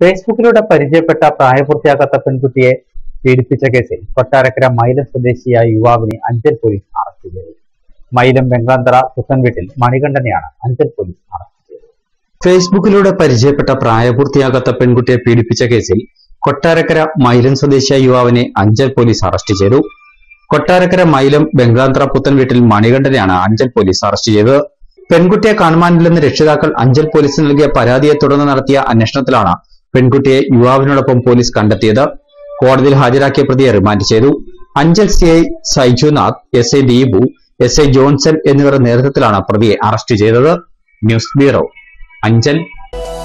ഫേസ്ബുക്കിലൂടെ പരിചയപ്പെട്ട പ്രായപൂർത്തിയാകാത്ത പെൺകുട്ടിയെ പീഡിപ്പിച്ച കേസിൽ കൊട്ടാരക്കര മൈലം സ്വദേശിയായ യുവാവിനെ അഞ്ചൽ പോലീസ് അറസ്റ്റ് ചെയ്തു മൈലം വെങ്കാന്തറ പുത്തൻ വീട്ടിൽ മണികണ്ഠനെയാണ് അഞ്ചൽ പോലീസ് അറസ്റ്റ് ചെയ്തത് ഫേസ്ബുക്കിലൂടെ പരിചയപ്പെട്ട പ്രായപൂർത്തിയാകാത്ത പെൺകുട്ടിയെ പീഡിപ്പിച്ച കേസിൽ കൊട്ടാരക്കര മൈലം സ്വദേശിയായ യുവാവിനെ അഞ്ചൽ പോലീസ് അറസ്റ്റ് ചെയ്തു കൊട്ടാരക്കര മൈലം വെങ്കാന്തറ പുത്തൻ വീട്ടിൽ മണികണ്ഠനെയാണ് അഞ്ചൽ പോലീസ് അറസ്റ്റ് ചെയ്തത് പെൺകുട്ടിയെ കാണുവാനില്ലെന്ന് രക്ഷിതാക്കൾ അഞ്ചൽ പോലീസിന് നൽകിയ പരാതിയെ തുടർന്ന് നടത്തിയ അന്വേഷണത്തിലാണ് പെൺകുട്ടിയെ യുവാവിനോടൊപ്പം പോലീസ് കണ്ടെത്തിയത് കോടതിയിൽ ഹാജരാക്കിയ പ്രതിയെ റിമാൻഡ് ചെയ്തു Anchal C I Saijunath S I Deepu S I Johnson എന്നിവരുടെ നേതൃത്വത്തിലാണ് പ്രതിയെ അറസ്റ്റ് ചെയ്തത് ന്യൂസ് ബ്യൂറോ അഞ്ചൽ